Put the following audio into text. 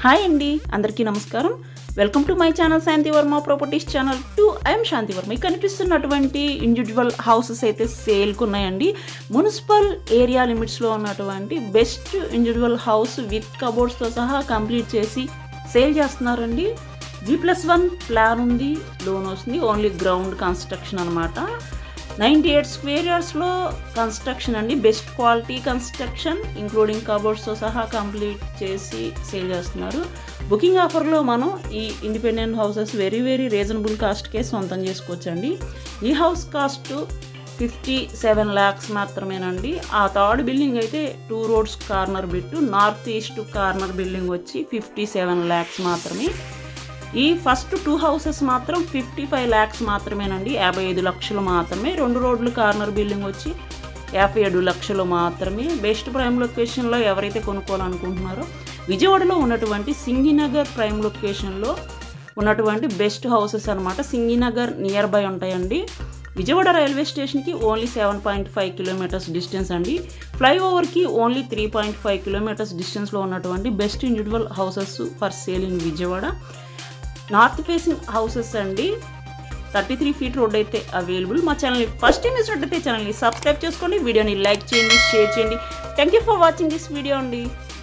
hi అండి అందరికీ నమస్కారం welcome to my channel Shanti Varma properties channel to I'm Shanti Varma మీకు కనిపిస్తున్నటువంటి ఇండివిజువల్ హౌసెస్ అయితే సేల్కి ఉన్నాయండి మున్సిపల్ ఏరియా లిమిట్స్లో ఉన్నటువంటి బెస్ట్ ఇండివిజువల్ హౌస్ విత్ కబోర్డ్స్తో సహా కంప్లీట్ చేసి సేల్ చేస్తున్నారండి జీ ప్లస్ వన్ ప్లాన్ ఉంది లోన్ వస్తుంది ఓన్లీ గ్రౌండ్ కన్స్ట్రక్షన్ అనమాట నైంటీ ఎయిట్ స్క్వేర్ ఇయర్స్లో కన్స్ట్రక్షన్ అండి బెస్ట్ క్వాలిటీ కన్స్ట్రక్షన్ ఇంక్లూడింగ్ కబోర్డ్స్తో సహా కంప్లీట్ చేసి సేల్ చేస్తున్నారు బుకింగ్ ఆఫర్లో మనం ఈ independent houses very very reasonable కాస్ట్కే సొంతం చేసుకోవచ్చండి ఈ house cost fifty seven lakhs మాత్రమేనండి ఆ థర్డ్ బిల్డింగ్ అయితే two roads corner bit north east corner building వచ్చి ఫిఫ్టీ సెవెన్ ల్యాక్స్ మాత్రమే ఈ ఫస్ట్ టూ హౌసెస్ మాత్రం ఫిఫ్టీ ఫైవ్ ల్యాక్స్ మాత్రమేనండి యాభై ఐదు లక్షలు మాత్రమే రెండు రోడ్లు కార్నర్ బిల్డింగ్ వచ్చి యాభై ఏడు లక్షలు మాత్రమే బెస్ట్ ప్రైమ్ లొకేషన్లో ఎవరైతే కొనుక్కోవాలనుకుంటున్నారో విజయవాడలో ఉన్నటువంటి సింగినగర్ ప్రైమ్ లొకేషన్లో ఉన్నటువంటి బెస్ట్ హౌసెస్ అనమాట సింగినగర్ నియర్ బై ఉంటాయండి విజయవాడ రైల్వే స్టేషన్కి only seven point five kilometres distance అండి ఫ్లైఓవర్కి only three point five kilometres డిస్టెన్స్లో ఉన్నటువంటి best individual houses for sale in Vijayawada north facing houses అండి థర్టీ త్రీ ఫీట్ రోడ్ అయితే అవైలబుల్ మా ఛానల్ని ఫస్ట్ టైం చూసినట్టయితే ఛానల్ని సబ్స్క్రైబ్ చేసుకోండి వీడియోని లైక్ చేయండి షేర్ చేయండి thank you for watching this video అండి